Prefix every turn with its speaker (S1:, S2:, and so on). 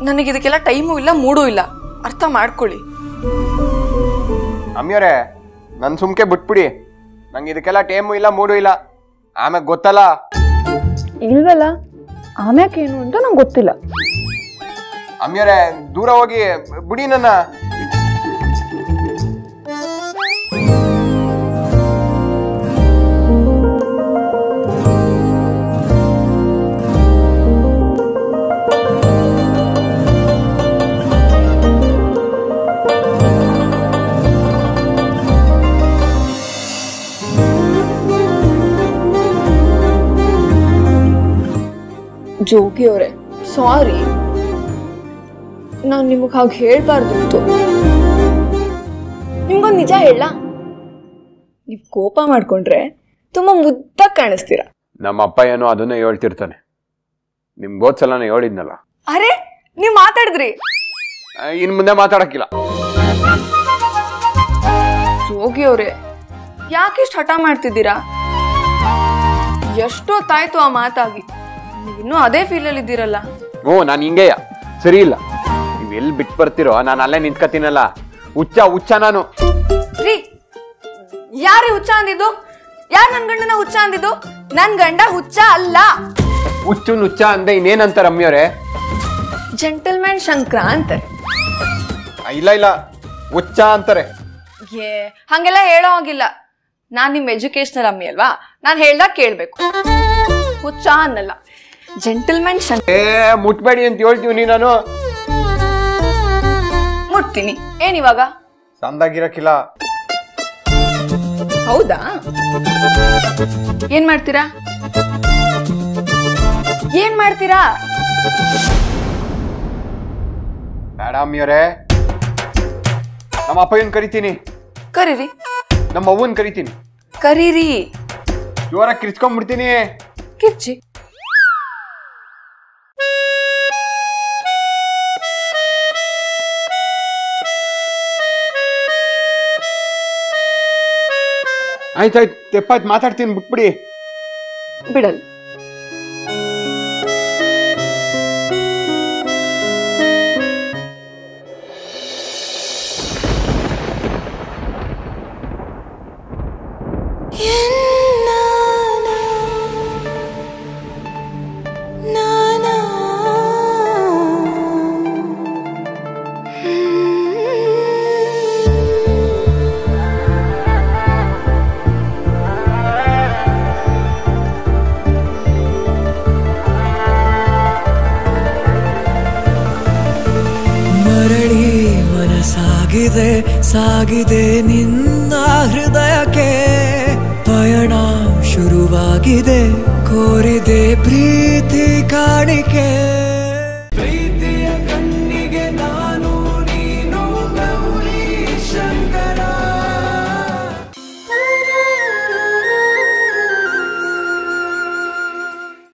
S1: ನನಗೆ ಇದಕ್ಕೆಲ್ಲ ಟೈಮು ಇಲ್ಲ ಮೂಡೂ ಇಲ್ಲ ಅರ್ಥ ಮಾಡ್ಕೊಳ್ಳಿ
S2: ಅಮ್ಮಿಯವರೇ ನನ್ ಸುಮ್ಕೆ ಬಿಟ್ಬಿಡಿ ನಂಗೆ ಇದಕ್ಕೆಲ್ಲ ಟೇಮು ಇಲ್ಲ ಮೂಡು ಇಲ್ಲ ಆಮೇಲೆ ಗೊತ್ತಲ್ಲ
S3: ಇಲ್ವಲ್ಲ ಆಮ್ಯಾಕೇನು ಅಂತ ನಂಗೆ ಗೊತ್ತಿಲ್ಲ
S2: ಅಮ್ಮಿಯವರೇ ದೂರ ಹೋಗಿ ಬಿಡಿ ನನ್ನ
S3: ಜೋಗಿ ಅವರೇ ಸಾರಿ ನಾನು ನಿಮಗೆ ಹಾಗೆ ಹೇಳ್ಬಾರ್ದಿತ್ತು ನಿಮ್ಗೊಂದು ನಿಜ ಹೇಳ ನೀವು ಕೋಪ ಮಾಡ್ಕೊಂಡ್ರೆ ತುಂಬ ಮುದ್ದಾಗಿ ಕಾಣಿಸ್ತೀರ
S2: ನಮ್ಮ ಅಪ್ಪ ಏನೋ ಅದನ್ನೇ ಹೇಳ್ತಿರ್ತಾನೆ ನಿಮ್ಗೆ ಹೋದ್ಸಲ ಹೇಳಿದ್ನಲ್ಲ
S1: ಅರೆ ನೀವು ಮಾತಾಡಿದ್ರಿ
S2: ಆ, ಇನ್ ಮುಂದೆ ಮಾತಾಡಕ್ಕಿಲ್ಲ
S1: ಜೋಗಿ ಅವರೇ ಯಾಕಿಷ್ಟು ಹಠ ಮಾಡ್ತಿದ್ದೀರಾ ಎಷ್ಟೊತ್ತಾಯ್ತು ಆ ಮಾತಾಗಿ ನೀವಿನ್ನೂ ಅದೇ ಫೀಲಲ್ಲಿ ಇದ್ದೀರಲ್ಲ
S2: ಹ್ಞೂ ನಾನು ಹಿಂಗೆಯ ಸರಿ ಇಲ್ಲ ನೀವು ಎಲ್ಲಿ ಬಿಟ್ಟು ಬರ್ತಿರೋ ನಾನು ಅಲ್ಲೇ ನಿಂತ್ಕತೀನಲ್ಲ ಹುಚ್ಚ ಹುಚ್ಚ ನಾನು
S1: ರೀ ಯಾರೇ ಹುಚ್ಚ ಅಂದಿದ್ದು ಯಾರು ನನ್ ಗಂಡನ ಹುಚ್ಚ ಅಂದಿದ್ದು ನನ್ ಗಂಡ ಹುಚ್ಚ ಅಲ್ಲ
S2: ಹುಚ್ಚು ನುಚ್ಚ ಅಂದೆ ಇನ್ನೇನಂತಾರ ಅಮ್ಮಿಯವರೇ
S1: ಜೆಂಟಲ್ಮ್ಯಾನ್ ಶಂಕ್ರ ಅಂತಾರೆ
S2: ಆ, ಇಲ್ಲ ಇಲ್ಲ ಹುಚ್ಚ ಅಂತಾರೆ
S1: ಏ ಹಂಗೆಲ್ಲ ಹೇಳೋ ಹಾಗಿಲ್ಲ ನಾನ್ ನಿಮ್ ಎಜುಕೇಶನಲ್ ಅಮ್ಮಿ ಅಲ್ವಾ ನಾನ್ ಹೇಳ್ದಾಗ ಕೇಳ್ಬೇಕು ಹುಚ್ಚ ಅನ್ನಲ್ಲ ಜೆಂಟಲ್ಮ್ಯಾನ್ ಶಂಕ್
S2: ಏ ಮುಟ್ಬೇಡಿ ಅಂತ ಹೇಳ್ತೀವಿ ನಾನು
S1: ಮುಟ್ತೀನಿ ಏನಿವಾಗ
S2: ಸಂದಾಗಿರಕ್ಕಿಲ್ಲ
S1: ಹೌದಾ ಏನ್ ಮಾಡ್ತೀರಾ ಏನ್ ಮಾಡ್ತೀರಾ
S2: ಬೇಡ ಅಮ್ಮಿಯವರೇ ನಮ್ಮ ಅಪ್ಪಯ್ಯನ್ ಕರಿತೀನಿ
S1: ಕರೀರಿ
S2: ನಮ್ಮ ಅವ್ವನ್ ಕರಿತೀನಿ
S1: ಕರೀರಿ
S2: ಜೋರಾಗಿ ಕಿರ್ಚ್ಕೊಂಡ್ಬಿಡ್ತೀನಿ
S1: ಕಿರ್ಚಿ
S2: ಆಯ್ತಾಯ್ತು ತೆಪ್ಪಾಯ್ತು ಮಾತಾಡ್ತೀನಿ ಬಿಟ್ಬಿಡಿ
S1: ಬಿಡಲ್
S4: ಮರಳಿ ಮನಸಾಗಿದೆ ಸಾಗಿದೆ ನಿನ್ನ ಹೃದಯಕ್ಕೆ ಪಯಣ ಶುರುವಾಗಿದೆ ಕೋರಿದೆ ಪ್ರೀತಿ ಕಾಣಿಕೆ